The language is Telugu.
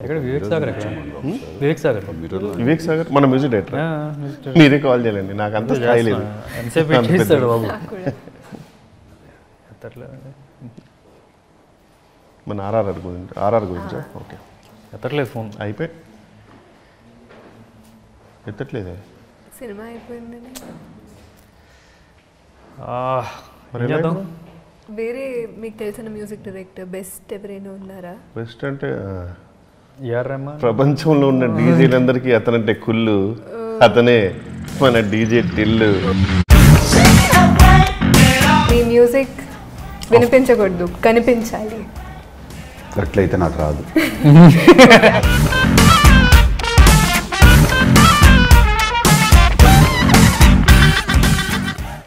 ఎక్కడ వివేక్ సాగర్ ఎక్కడ వివేక్ సాగర్ వివేక్ సాగర్ మన మ్యూజిక్ డైరెక్టర్ ఆ, మిస్టర్ మీరే కాల్ చేయాలండి నాకు అంత స్థాయి లేదు ఎంతసేపు వెయిట్ చేస్తాడు బాబు ఎత్తట్లేదు మన ఆర్ఆర్ గురించి ఆర్ఆర్ గురించా ఓకే ఎత్తట్లేదు ఫోన్ అయిపోయి ఎత్తట్లేదే సినిమా అయిపోయిందని ఆ, మరి ఏం ఎలా చేద్దాం వేరే మీకు తెలిసిన మ్యూజిక్ డైరెక్టర్ బెస్ట్ ఎవరైనా ఉన్నారా బెస్ట్ అంటే ఆ, ఏఆర్ రెహమాన్ ప్రపంచంలో ఉన్న డీజేలందరికీ అతనంటే కుళ్ళు అతనే మన డీజే టిల్లు మీ మ్యూజిక్ వినిపించకూడదు కనిపించాలి అట్లయితే నాకు రాదు